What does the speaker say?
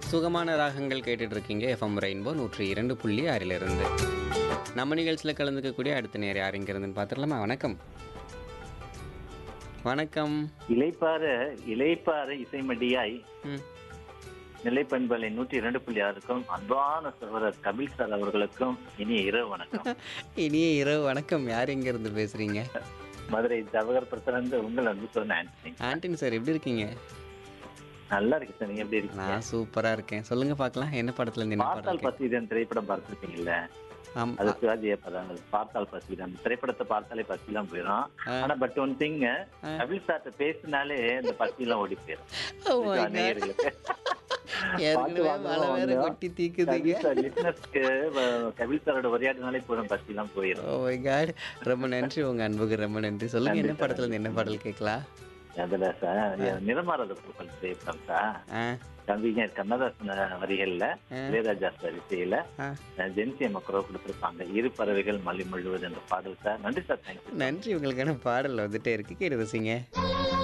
சுகமான ராகங்கள் கேட்டுட்டு இருக்கீங்க எஃப்எம் ரெயின்போ நூற்றி இரண்டு புள்ளி ஆறிலிருந்து நம்ம நிகழ்ச்சியில் கலந்துக்கக்கூடிய அடுத்த நேரம் யார் இங்க இருந்துன்னு பார்த்துடலாமா வணக்கம் வணக்கம் இலைப்பார இலைப்பார இசைமடியாய் ம் நிலைப்பண்பலை நூற்றி இரண்டு புள்ளி ஆறுக்கும் அன்பான சகோதரர் கபில் சார் அவர்களுக்கும் இனிய இரவு வணக்கம் இனிய இரவு வணக்கம் யார் எங்க இருந்து பேசுறீங்க மதுரை ஜவஹர் பிரசிடண்ட் உங்கள் அன்பு சொன்ன ஆண்டனி ஆண்டின் சார் எப்படி இருக்கீங்க நல்லா இருக்கு சார் நீங்க எப்படி இருக்கீங்க நான் சூப்பரா இருக்கேன் சொல்லுங்க பார்க்கலாம் என்ன படத்துல இருந்து என்ன பார்த்தால் படம் பசிதன் திரைப்படம் பார்த்திருப்பீங்கல்ல ஆம் அது சிவாஜி படம் பார்த்தால் பசிதன் அந்த திரைப்படத்தை பார்த்தாலே பசி எல்லாம் போயிடும் ஆனா பட் ஒன் திங் கபில் சார்ட்ட பேசினாலே அந்த பசி எல்லாம் ஓடி போயிடும் Oh my God. நேயர்களுக்கு. ஏற்கனவே பாட்டு மழை வேற வாங்குவோம். கொட்டி தீக்குதுங்க கபில் சார் listeners-க்கு, வ- கபில் சாரோட உரையாடினாலே போதும் பசி எல்லாம் போயிடும் ஓ மை காட் ரொம்ப நன்றி உங்க அன்புக்கு ரொம்ப நன்றி சொல்லுங்க என்ன படத்துல இருந்து என்ன பாடல் கேட்கலாம் அதுல சார் நிறமாறத பூக்கள் திரைப்படம் சார் ஆ கவிஞர் கண்ணதாசன் வரிகள்ல இளையராஜா சார் இசையில ஆ ஜென்சி மக்கரோ கொடுத்திருப்பாங்க இரு பறவைகள் மல்லி முழுவது என்ற பாடல் சார் நன்றி சார் தேங்க்யூ நன்றி உங்களுக்கான பாடல் வந்துட்டே இருக்கு கேட்டு ரசிங்க